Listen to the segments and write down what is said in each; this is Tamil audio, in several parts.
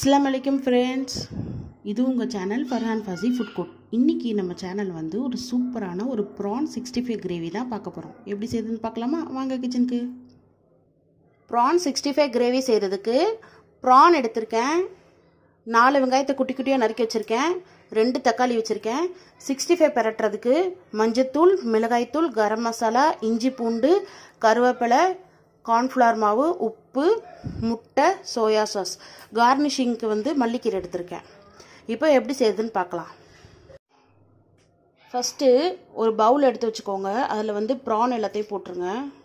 அஸ்லாம் வலைக்கம் ஃப்ரெண்ட்ஸ் இது உங்கள் channel Farhan Fasi food court இன்றைக்கி நம்ம சேனல் வந்து ஒரு சூப்பரான ஒரு ப்ரான் சிக்ஸ்டி ஃபைவ் கிரேவி தான் பார்க்க போகிறோம் எப்படி செய்யுதுன்னு பார்க்கலாமா வாங்க கிச்சனுக்கு ப்ரான் சிக்ஸ்டி ஃபைவ் கிரேவி செய்கிறதுக்கு ப்ரான் எடுத்திருக்கேன் நாலு வெங்காயத்தை குட்டி குட்டியாக நறுக்கி வச்சுருக்கேன் ரெண்டு தக்காளி வச்சுருக்கேன் சிக்ஸ்டி ஃபைவ் பரட்டுறதுக்கு மஞ்சத்தூள் மிளகாய்த்தூள் கரம் மசாலா இஞ்சி பூண்டு கருவேப்பிலை கார்ன்ஃப்ளவர் மாவு உப்பு முட்டை சோயா சாஸ் கார்னிஷிங்க்கு வந்து மல்லிக்கீரை எடுத்திருக்கேன் இப்போ எப்படி செய்யுதுன்னு பார்க்கலாம் ஃபஸ்ட்டு ஒரு பவுல் எடுத்து வச்சுக்கோங்க அதில் வந்து ப்ரான் எல்லாத்தையும் போட்டுருங்க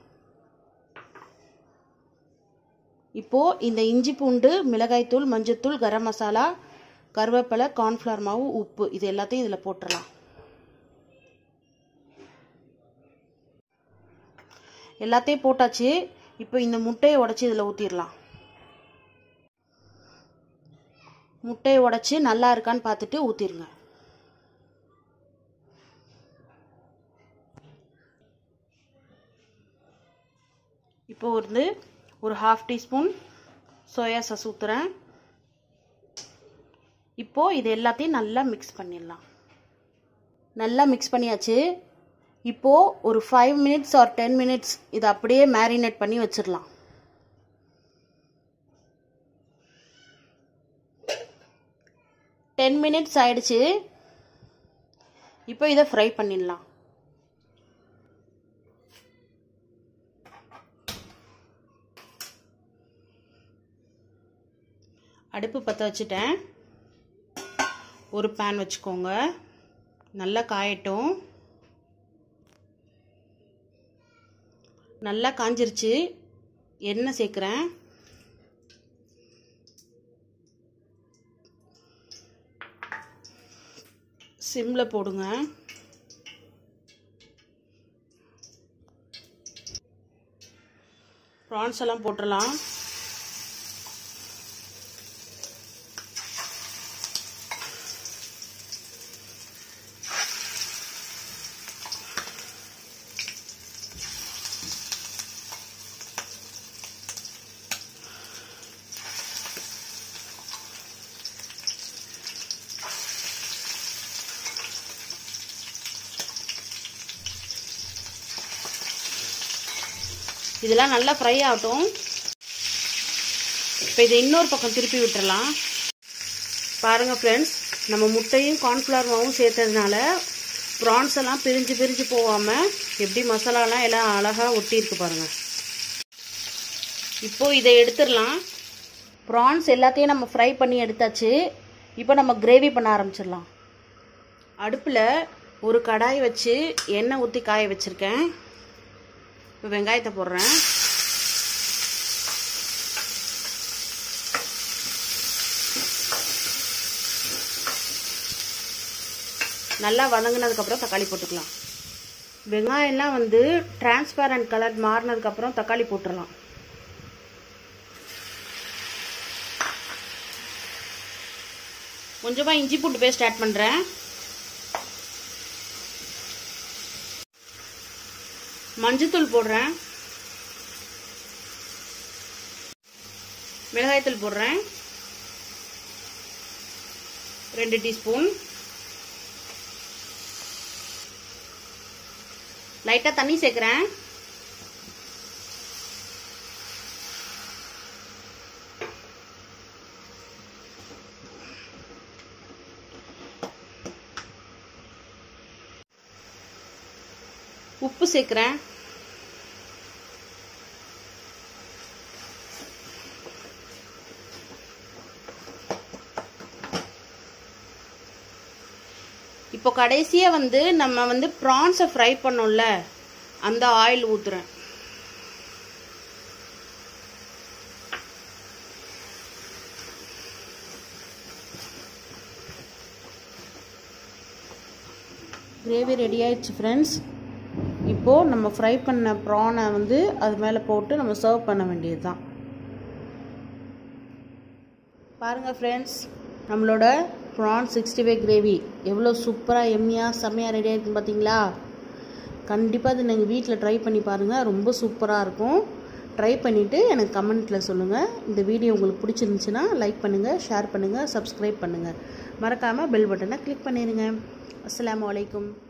இப்போது இந்த இஞ்சி பூண்டு மிளகாய்த்தூள் மஞ்சத்தூள் கரம் மசாலா கருவேப்பிலை கார்ன்ஃப்ளவர் மாவு உப்பு இது எல்லாத்தையும் இதில் போட்டுடலாம் எல்லாத்தையும் போட்டாச்சு இப்போ இந்த முட்டையை உடச்சி இதில் ஊற்றிடலாம் முட்டையை உடச்சி நல்லா இருக்கான்னு பார்த்துட்டு ஊற்றிடுங்க இப்போ வந்து ஒரு ஹாஃப் டீஸ்பூன் சோயா சாஸ் ஊற்றுறேன் இப்போது இது எல்லாத்தையும் நல்லா மிக்ஸ் பண்ணிடலாம் நல்லா மிக்ஸ் பண்ணியாச்சு இப்போது ஒரு five minutes or ten minutes இதை அப்படியே மேரினேட் பண்ணி வச்சிடலாம் டென் மினிட்ஸ் ஆயிடுச்சு இப்போ இதை ஃப்ரை பண்ணிடலாம் அடுப்பு பற்ற வச்சுட்டேன் ஒரு பேன் வச்சுக்கோங்க நல்லா காயட்டும் நல்லா காஞ்சிருச்சு எண்ணெய் சேர்க்குறேன் சிம்மில் போடுங்க ப்ரான்ஸ் எல்லாம் போட்டுடலாம் இதெல்லாம் நல்லா ஃப்ரை ஆகட்டும் இப்போ இதை இன்னொரு பக்கம் திருப்பி விட்டுறலாம் பாருங்கள் ஃப்ரெண்ட்ஸ் நம்ம முட்டையும் கார்ன்ஃப்ளவர் மாவும் சேர்த்ததுனால ப்ரான்ஸ் எல்லாம் பிரிஞ்சு பிரிஞ்சு போகாமல் எப்படி மசாலாலாம் எல்லாம் அழகாக ஒட்டியிருக்கு பாருங்கள் இப்போது இதை எடுத்துடலாம் ப்ரான்ஸ் எல்லாத்தையும் நம்ம ஃப்ரை பண்ணி எடுத்தாச்சு இப்போ நம்ம கிரேவி பண்ண ஆரம்பிச்சிடலாம் அடுப்பில் ஒரு கடாய் வச்சு எண்ணெய் ஊற்றி காய வச்சுருக்கேன் இப்போ வெங்காயத்தை போடுறேன் நல்லா வதங்கினதுக்கப்புறம் தக்காளி போட்டுக்கலாம் வெங்காயம்லாம் வந்து டிரான்ஸ்பேரண்ட் கலர் மாறினதுக்கப்புறம் தக்காளி போட்டுடலாம் கொஞ்சமாக இஞ்சி பூண்டு பேஸ்ட் ஆட் பண்ணுறேன் மஞ்சத்தூள் போடுறேன் மிளகாய்த்தூள் போடுறேன் ரெண்டு டீஸ்பூன் லைட்டாக தண்ணி சேர்க்குறேன் உப்பு சேர்க்குறேன் இப்போ கடைசியாக வந்து நம்ம வந்து ப்ரான்ஸை ஃப்ரை பண்ணோம்ல அந்த ஆயில் ஊற்றுறேன் கிரேவி ரெடி ஆயிடுச்சு ஃப்ரெண்ட்ஸ் இப்போது நம்ம ஃப்ரை பண்ண ப்ரானை வந்து அது மேலே போட்டு நம்ம சர்வ் பண்ண வேண்டியது தான் பாருங்கள் ஃப்ரெண்ட்ஸ் நம்மளோட ப்ரான் சிக்ஸ்டி ஃபைவ் கிரேவி எவ்வளோ சூப்பராக எம்மியாக செம்மையாக ரெடி ஆகிருக்குன்னு பார்த்தீங்களா கண்டிப்பாக அது நீங்கள் வீட்டில் ட்ரை பண்ணி பாருங்கள் ரொம்ப சூப்பராக இருக்கும் ட்ரை பண்ணிவிட்டு எனக்கு கமெண்ட்டில் சொல்லுங்கள் இந்த வீடியோ உங்களுக்கு பிடிச்சிருந்துச்சுன்னா லைக் பண்ணுங்கள் ஷேர் பண்ணுங்கள் சப்ஸ்கிரைப் பண்ணுங்கள் மறக்காமல் பெல் பட்டனை கிளிக் பண்ணிடுங்க அஸ்ஸலாமு அலைக்கும்